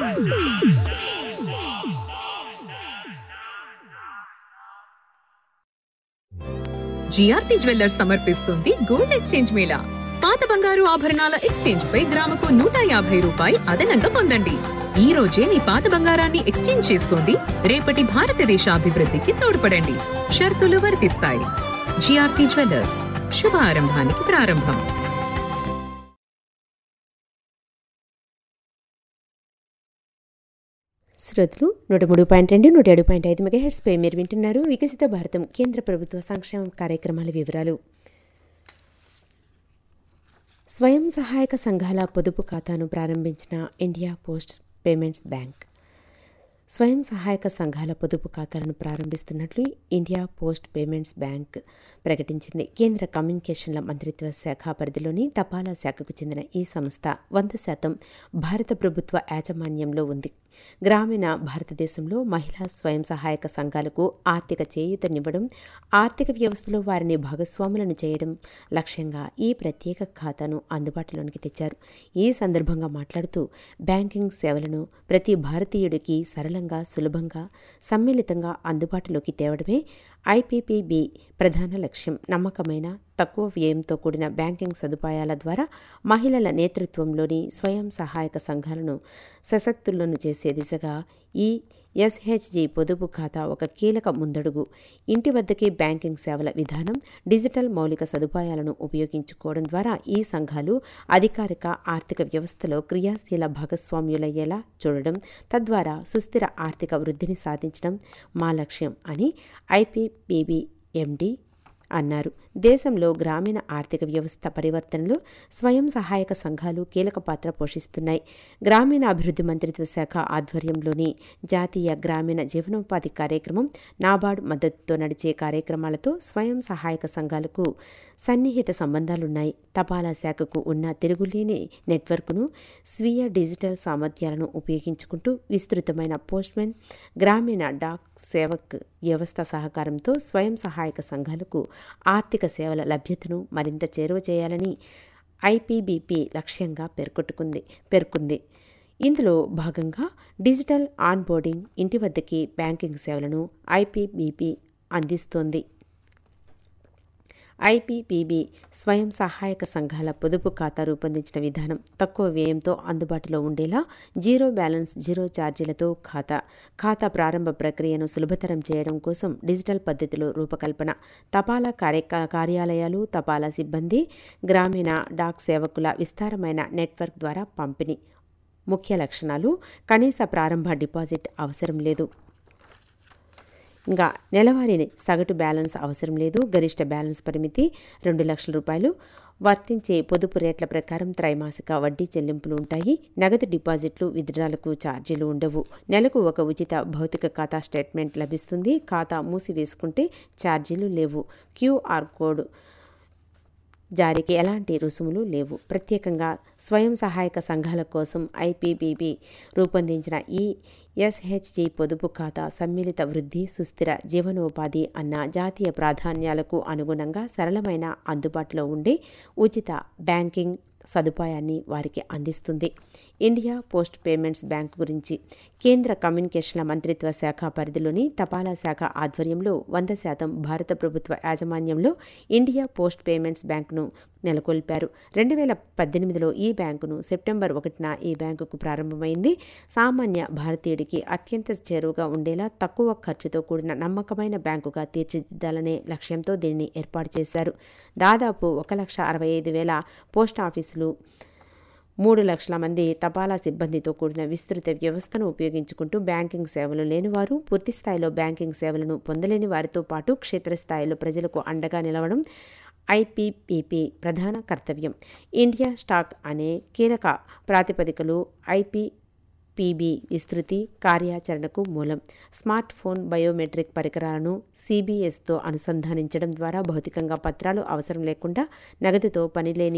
GRP jewellers సమర్పిస్తుంది gold exchange మేళా పాత బంగారు ఆభరణాల ఎక్స్చేంజ్ పై గ్రాముకు నూట యాభై రూపాయి అదనంగా పొందండి ఈ రోజే మీ పాత బంగారాన్ని ఎక్స్చేంజ్ చేసుకోండి రేపటి భారతదేశ అభివృద్ధికి తోడ్పడండి షరతులు వర్తిస్తాయి జిఆర్పి జ్యువెల్లర్స్ శుభ ఆరంభానికి ప్రారంభం శ్రోతలు నూట మూడు పాయింట్ రెండు నూట ఏడు పాయింట్ ఐదు మెగా హెడ్స్పై మీరు వింటున్నారు వికసిత భారతం కేంద్ర ప్రభుత్వ సంక్షేమ కార్యక్రమాల వివరాలు స్వయం సహాయక సంఘాల పొదుపు ఖాతాను ప్రారంభించిన ఇండియా పోస్ట్ పేమెంట్స్ బ్యాంక్ స్వయం సహాయక సంఘాల పొదుపు ఖాతాలను ప్రారంభిస్తున్నట్లు ఇండియా పోస్ట్ పేమెంట్స్ బ్యాంక్ ప్రకటించింది కేంద్ర కమ్యూనికేషన్ల మంత్రిత్వ శాఖ పరిధిలోని తపాలా శాఖకు చెందిన ఈ సంస్థ వంద శాతం భారత ప్రభుత్వ యాజమాన్యంలో ఉంది గ్రామీణ భారతదేశంలో మహిళా స్వయం సహాయక సంఘాలకు ఆర్థిక చేయూతనివ్వడం ఆర్థిక వ్యవస్థలో వారిని భాగస్వాములను చేయడం లక్ష్యంగా ఈ ప్రత్యేక ఖాతాను అందుబాటులోనికి తెచ్చారు ఈ సందర్భంగా మాట్లాడుతూ బ్యాంకింగ్ సేవలను ప్రతి భారతీయుడికి సరళంగా సులభంగా సమ్మిళితంగా అందుబాటులోకి తేవడమే ఐపీపీబీ ప్రధాన లక్ష్యం నమ్మకమైన తక్కువ వ్యయంతో కూడిన బ్యాంకింగ్ సదుపాయాల ద్వారా మహిళల నేతృత్వంలోని స్వయం సహాయక సంఘాలను సశక్తులను చేసే దిశగా ఈ ఎస్హెచ్జి పొదుపు ఖాతా ఒక కీలక ముందడుగు ఇంటి వద్దకే బ్యాంకింగ్ సేవల విధానం డిజిటల్ మౌలిక సదుపాయాలను ఉపయోగించుకోవడం ద్వారా ఈ సంఘాలు అధికారిక ఆర్థిక వ్యవస్థలో క్రియాశీల భాగస్వామ్యులయ్యేలా చూడడం తద్వారా సుస్థిర ఆర్థిక వృద్ధిని సాధించడం మా లక్ష్యం అని ఐపీపీబీ ఎండి అన్నారు దేశంలో గ్రామీణ ఆర్థిక వ్యవస్థ పరివర్తనలో స్వయం సహాయక సంఘాలు కీలక పాత్ర పోషిస్తున్నాయి గ్రామీణ అభివృద్ధి మంత్రిత్వ శాఖ ఆధ్వర్యంలోని జాతీయ గ్రామీణ జీవనోపాధి కార్యక్రమం నాబార్డ్ మద్దతుతో నడిచే కార్యక్రమాలతో స్వయం సహాయక సంఘాలకు సన్నిహిత సంబంధాలున్నాయి తపాలా శాఖకు ఉన్న తిరుగులేని నెట్వర్క్ను స్వీయ డిజిటల్ సామర్థ్యాలను ఉపయోగించుకుంటూ విస్తృతమైన పోస్ట్మెన్ గ్రామీణ డాక్ సేవక్ వ్యవస్థ సహకారంతో స్వయం సహాయక సంఘాలకు ఆర్థిక సేవల లభ్యతను మరింత చేరువ చేయాలని ఐపీబీపీ లక్ష్యంగా పేర్కొట్టుకుంది పేర్కొంది ఇందులో భాగంగా డిజిటల్ ఆన్బోర్డింగ్ ఇంటి వద్దకి బ్యాంకింగ్ సేవలను ఐపీబీపీ అందిస్తోంది ఐపీపీబీ స్వయం సహాయక సంఘాల పొదుపు ఖాతా రూపొందించిన విధానం తక్కువ వ్యయంతో అందుబాటులో ఉండేలా జీరో బ్యాలెన్స్ జీరో ఛార్జీలతో ఖాతా ఖాతా ప్రారంభ ప్రక్రియను సులభతరం చేయడం కోసం డిజిటల్ పద్ధతిలో రూపకల్పన తపాలా కార్య కార్యాలయాలు తపాలా సిబ్బంది గ్రామీణ డాక్ సేవకుల విస్తారమైన నెట్వర్క్ ద్వారా పంపిణీ ముఖ్య లక్షణాలు కనీస ప్రారంభ డిపాజిట్ అవసరం లేదు ఇంకా నెలవారీ సగటు బ్యాలెన్స్ అవసరం లేదు గరిష్ట బ్యాలెన్స్ పరిమితి రెండు లక్షల రూపాయలు వర్తించే పొదుపు రేట్ల ప్రకారం త్రైమాసిక వడ్డీ చెల్లింపులు ఉంటాయి నగదు డిపాజిట్లు విత్డ్రాలకు ఛార్జీలు ఉండవు నెలకు ఒక ఉచిత భౌతిక ఖాతా స్టేట్మెంట్ లభిస్తుంది ఖాతా మూసివేసుకుంటే ఛార్జీలు లేవు క్యూఆర్ కోడ్ జారీకి ఎలాంటి రుసుములు లేవు ప్రత్యేకంగా స్వయం సహాయక సంఘాల కోసం ఐపీబీబీ రూపొందించిన ఈ ఎస్హెచ్జి పొదుపు ఖాతా సమ్మిళిత వృద్ధి సుస్థిర జీవనోపాధి అన్న జాతీయ ప్రాధాన్యాలకు అనుగుణంగా సరళమైన అందుబాటులో ఉండే ఉచిత బ్యాంకింగ్ సదుపాయాన్ని వారికి అందిస్తుంది ఇండియా పోస్ట్ పేమెంట్స్ బ్యాంక్ గురించి కేంద్ర కమ్యూనికేషన్ల మంత్రిత్వ శాఖ పరిధిలోని తపాలా శాఖ ఆధ్వర్యంలో వంద శాతం భారత ప్రభుత్వ యాజమాన్యంలో ఇండియా పోస్ట్ పేమెంట్స్ బ్యాంకును నెలకొల్పారు రెండు వేల పద్దెనిమిదిలో ఈ బ్యాంకును సెప్టెంబర్ ఒకటిన ఈ బ్యాంకుకు ప్రారంభమైంది సామాన్య భారతీయుడికి అత్యంత చేరువగా ఉండేలా తక్కువ ఖర్చుతో కూడిన నమ్మకమైన బ్యాంకుగా తీర్చిదిద్దాలనే లక్ష్యంతో దీనిని ఏర్పాటు చేశారు దాదాపు ఒక లక్ష అరవై ఐదు వేల పోస్ట్ ఆఫీసులు మూడు లక్షల మంది తపాలా సిబ్బందితో కూడిన విస్తృత వ్యవస్థను ఉపయోగించుకుంటూ బ్యాంకింగ్ సేవలు లేనివారు పూర్తి స్థాయిలో బ్యాంకింగ్ సేవలను పొందలేని వారితో పాటు క్షేత్రస్థాయిలో ప్రజలకు అండగా నిలవడం ఐపీపీపీ ప్రధాన కర్తవ్యం ఇండియా స్టాక్ అనే కీలక ప్రాతిపదికలు ఐపీ పీబీ విస్తృతి కార్యాచరణకు మూలం స్మార్ట్ ఫోన్ బయోమెట్రిక్ పరికరాలను సిబిఎస్తో అనుసంధానించడం ద్వారా భౌతికంగా పత్రాలు అవసరం లేకుండా నగదుతో పనిలేని